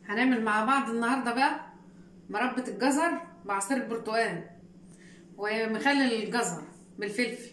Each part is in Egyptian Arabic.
هنعمل مع بعض النهارده بقى مربى الجزر بعصير البرتقال ومخلل الجزر بالفلفل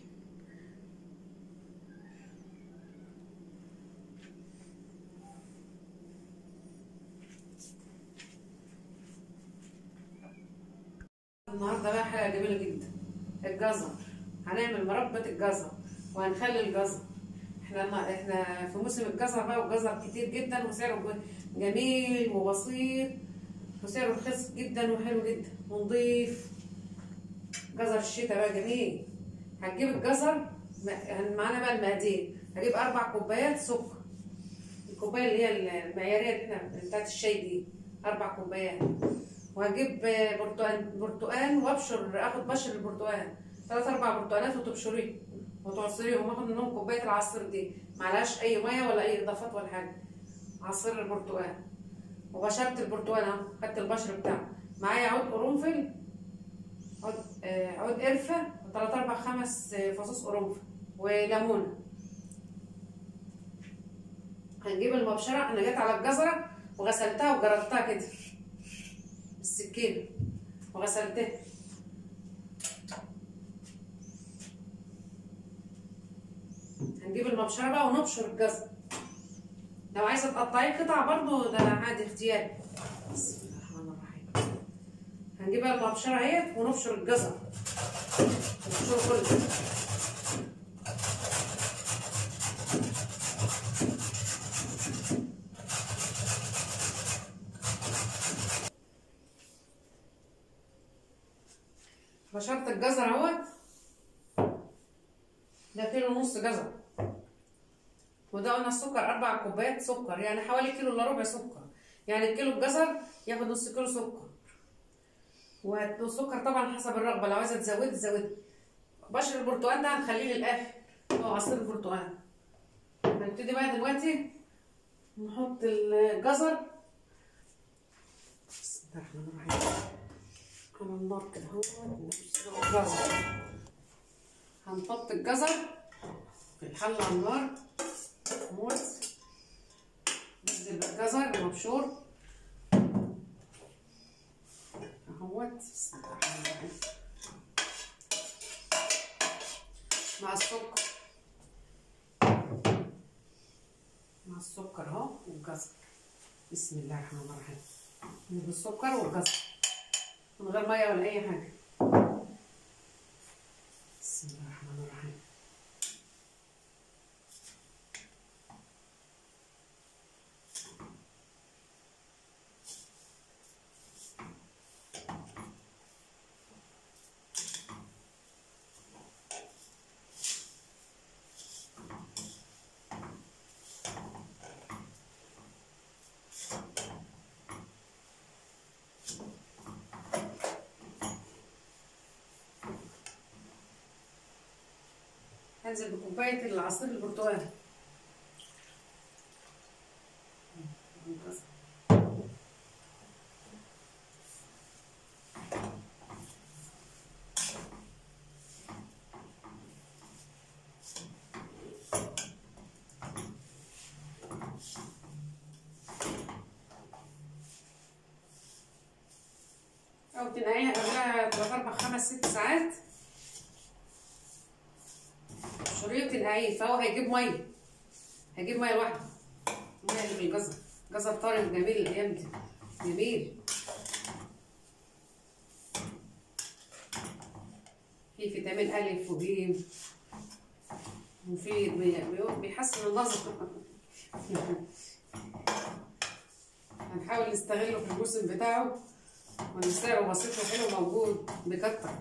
النهارده بقى حاجه جميله جدا الجزر هنعمل مربى الجزر وهنخلي الجزر احنا احنا في موسم الجزر بقى والجزر كتير جدا وسعره جميل وبسيط وسعره رخيص جدا وحلو جدا ونضيف جزر الشتاء بقى جميل هتجيب الجزر معانا بقى المقادير هجيب اربع كوبايات سكر الكوبايه اللي هي المعياريه اللي احنا بتاعت الشاي دي اربع كوبايات وهجيب برتقال برتقال وابشر اخد بشر البرتقال ثلاث اربع برتقالات وتبشريه وتعصريهم واخد منهم كوبايه العصير دي معلهاش اي ميه ولا اي اضافات ولا حاجه عصير البرتقال وبشرت البرتقال اهو خدت البشر بتاعه معايا عود قرنفل عود آه عود قرفه وثلاث اربع خمس فصوص قرنفل وليمونه هنجيب المبشره انا جيت على الجزره وغسلتها وجردتها كده بالسكينه وغسلتها هنجيب المبشره بقى ونبشر الجزر لو عايزه تقطعيه قطع برضو ده عادي اختياري بسم الله الرحمن الرحيم هنجيب بقى المبشره اهي ونبشر الجزر نبشره كله بشرت الجزر اهوت ده كيلو ونص جزر وده قلنا السكر اربع كوبايات سكر يعني حوالي كيلو الا ربع سكر يعني الكيلو الجزر ياخد نص كيلو سكر والسكر طبعا حسب الرغبه لو عايزه تزودي تزودي بشر البرتقال ده هنخليه للاخر هو عصير البرتقال هنبتدي بقى دلوقتي نحط الجزر بسم الله الرحمن الرحيم على النار كده اهو الجزر هنحط الجزر في الحله على النار موت ننزل بالجزر مبشور اهوت بسم الله الرحمن الرحيم مع السكر مع السكر اهو والجزر بسم الله الرحمن الرحيم بالسكر والجزر من غير ميه ولا اي حاجه بسم الله الرحمن الرحيم هنزل بكوباية العصير البرتقال أو تنقعيها قبلها تلات أربع خمس ست ساعات شريط تنقعيه فهو هيجيب ميه هيجيب ميه لوحده الميه اللي بالجزر جزر طارق جميل الايام دي جميل فيه فيتامين الف وجيم مفيد بيحسن النظر هنحاول نستغله في الموسم بتاعه وان سعره بسيط وحلو موجود بكتر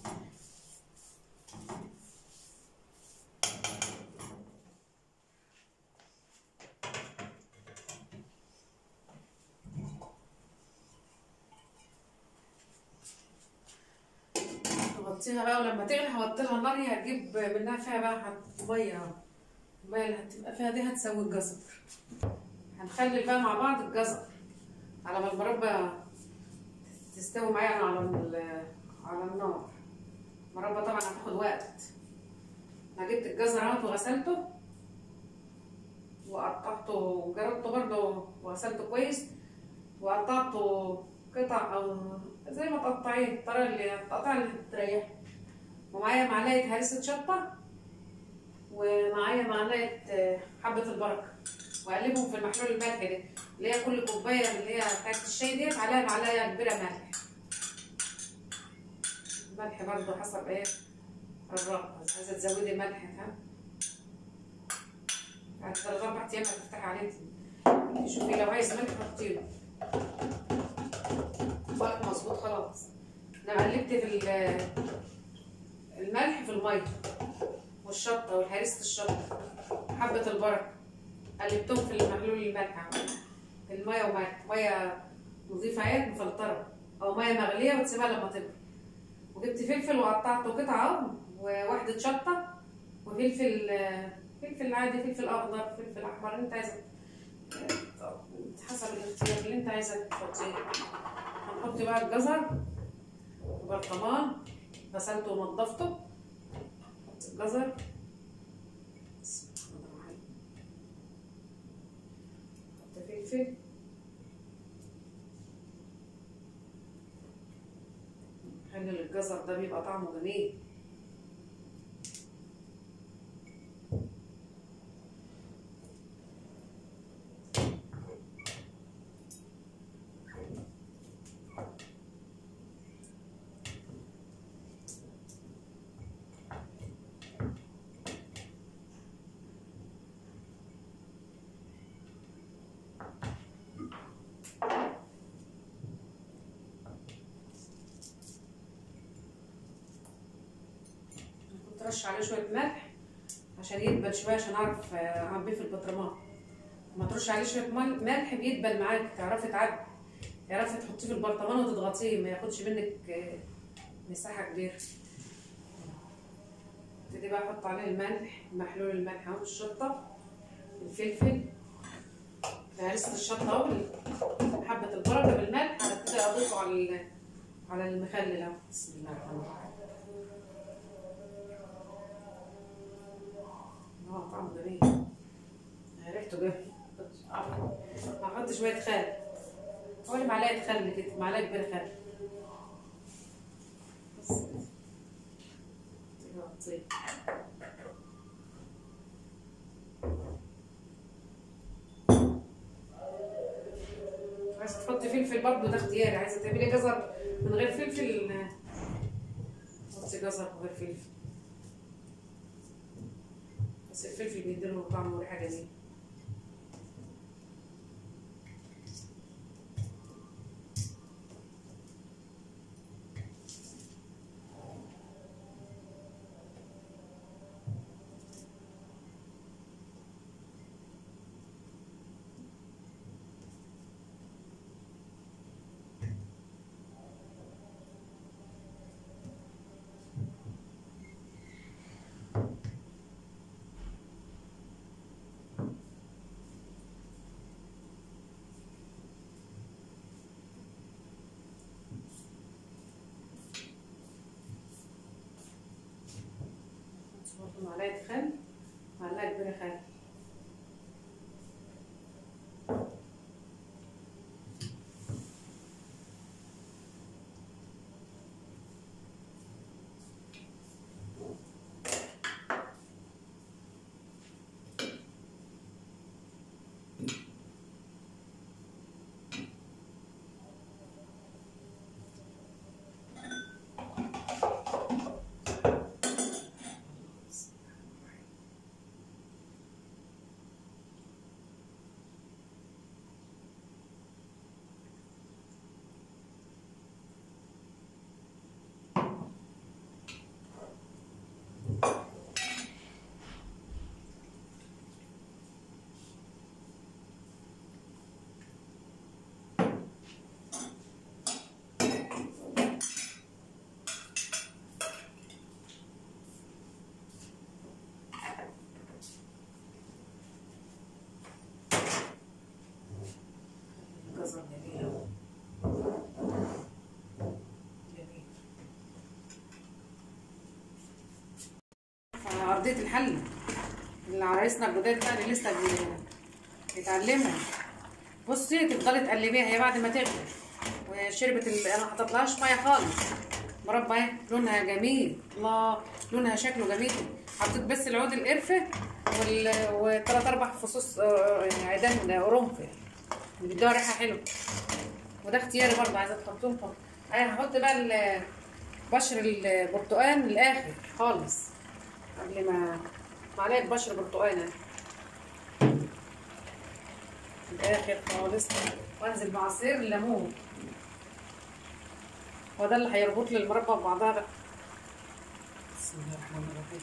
هغطيها بقى ولما تغلي هوطي لها النار هتجيب منها فيها بقى ميه الميه اللي هتبقى فيها دي هتسوي الجزر هنخلي بقى مع بعض الجزر على ما المربى تستوي معايا على على النار المربى طبعا هتاخد وقت انا جبت الجزر اهوت وغسلته وقطعته وجربته برضه وغسلته كويس وقطعته قطع او زي ما تقطعيه الطريقه اللي التقطيع اللي تريح ومعايا معلقه هريسه شطه ومعايا معلقه آه، حبه البركه واقلبهم في المحلول الملح ده اللي هي كل كوبايه اللي هي بتاعت الشاي ديت عليها معلقه كبيره ملح الملح برضه حسب ايه الرغبه عايزه تزودي ملح ها بعد ثلاث اربع ايام هتفتحي عليه شوفي لو عايز ملح حطيله بقى مظبوط خلاص انا قلبت في ال- الملح في الميه والشطه والهريسه الشطه حبه البركه قلبتهم في المحلول الملح الميه وملح ميه نظيفه اهي مفلتره او ميه مغليه وتسيبها لما تبرد وجبت فلفل وقطعته قطع اهو وواحده شطه وفلفل فلفل عادي فلفل اخضر فلفل احمر انت عايزه حسب الاختيار اللي انت عايزه تحطيه هنحط بقى الجزر برطمان غسلته ونضفته حط الجزر بسم الله الرحمن الرحيم. حط فلفل خلي الجزر ده بيبقى طعمه جميل كنت رش عليه شويه ملح عشان يدبل شويه عشان اعرف آه، اعبيه في البطرمان لما ترش عليه شويه مل- ملح بيدبل معاك تعرفي تعبي تعرفي تحطيه في البرطمان وتضغطيه ما ياخدش منك آه، مساحه كبيره ابتدي بقى احط عليه الملح محلول الملح اهو الشطه الفلفل هرسة الشطه اهو حبه البركه بالملح هبتدي اضيفه على ال- على المخلل اهو بسم الله الرحمن الرحيم اه طعمه جميل ريحته جميل هحط شوية خل حوالي معلقة خل كده معلقة كبيرة خل بس كده هتطيب. عايزة تحطي فلفل برضه ده اختياري عايزة تعملي جزر من غير فلفل حطي جزر من غير فلفل بس الفلفل بيديله طعم وريحه جميله برضه معلقه خل معلقه كبيره خل جزر جميل أوي. جميل أرضية الحل اللي عرايسنا الجداد بقى اللي لسه بي- بيتعلموا بصي تفضلي تقلبيها هي بعد ما تغلي وشربت ال... انا ما حطيتلهاش ميه خالص مربى اهي لونها جميل الله لونها شكله جميل حطيت بس العود القرفه وال... وثلاث اربع فصوص آه، عيدان قرنفل بيدوها ريحه حلوه وده اختياري برضه عايزه تحطوهم حط انا هحط بقى ال- بشر البرتقال الاخر خالص قبل ما معلقه بشر برتقال اهي الاخر خالص وانزل بعصير الليمون هو ده اللي هيربط لي المربى ببعضها بقى بسم الله الرحمن الرحيم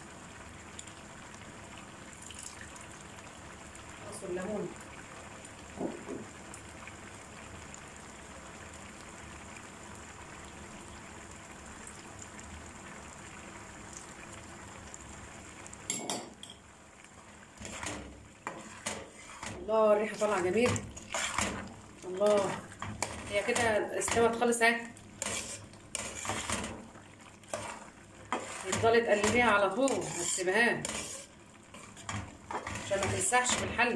عصير الليمون الله الريحه طالعه جميل الله هي كده استوت خالص اهي تفضلي تقلبيها على طول ما تسيبهاش عشان ما تلسعش في الحل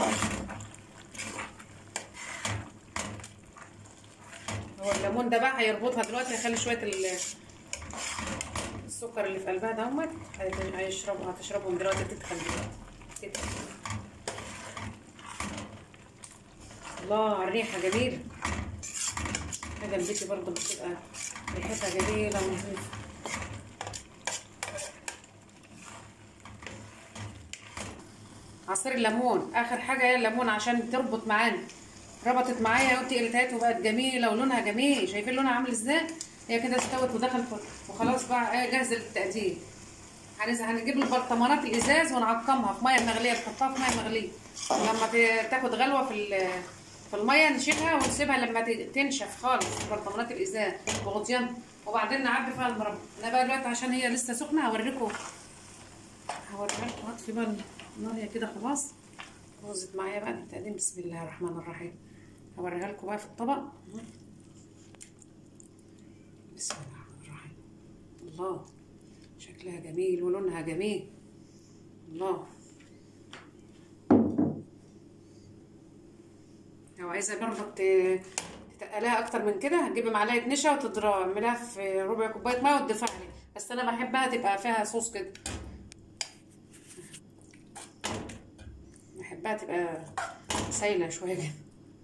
هو الليمون ده بقى هيربطها دلوقتي هيخلي شويه ال- السكر اللي في قلبها ده همت هيشربوا هتشربهم دلوقتي تدخل دلوقتي تدخل الله على الريحة جميلة حاجة البيتي برضه بتبقى ريحتها جميلة ونظيفة عصير الليمون آخر حاجة هي الليمون عشان تربط معانا ربطت معايا قلت قلتها وبقت جميلة ولونها جميل شايفين لونها عامل ازاي؟ هي كده استوت ودخل في- وخلاص بقى ايه جاهزة للتقديم هنز- هنجيب البرطمانات الازاز ونعقمها في ميه مغليه نحطها في ميه مغليه لما ت- تاخد غلوه في ال- في الميه نشيلها ونسيبها لما ت- تنشف خالص برطمانات الازاز وغطيان وبعدين نعبي فيها المربى انا بقى دلوقتي عشان هي لسه سخنه هوريكم هوريها لكم هطفي بقى النار هي كده خلاص باظت معايا بقى التقديم بسم الله الرحمن الرحيم هوريها لكم بقى في الطبق بسم الله الرحمن الرحيم الله شكلها جميل ولونها جميل الله لو عايزه برضه ت- تتقلها اكتر من كده هتجيبي معلقه نشا وتضربيها في ربع كوبايه ميه وتضيفها عليها بس انا بحبها تبقى فيها صوص كده بحبها تبقى سايله شويه كده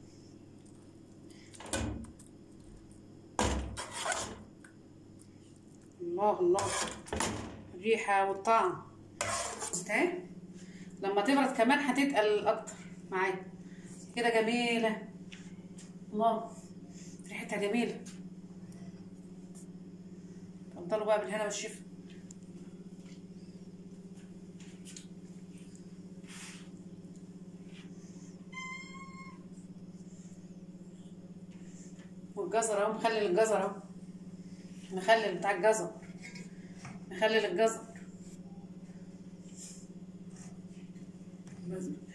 الله الله الريحة والطعم اهي لما تبرد كمان هتتقل اكتر معايا كده جميلة الله ريحتها جميلة اتفضلوا بقى بالهنا والشفا والجزر اهو مخلل الجزر اهو مخلل بتاع الجزر مخلل الجزر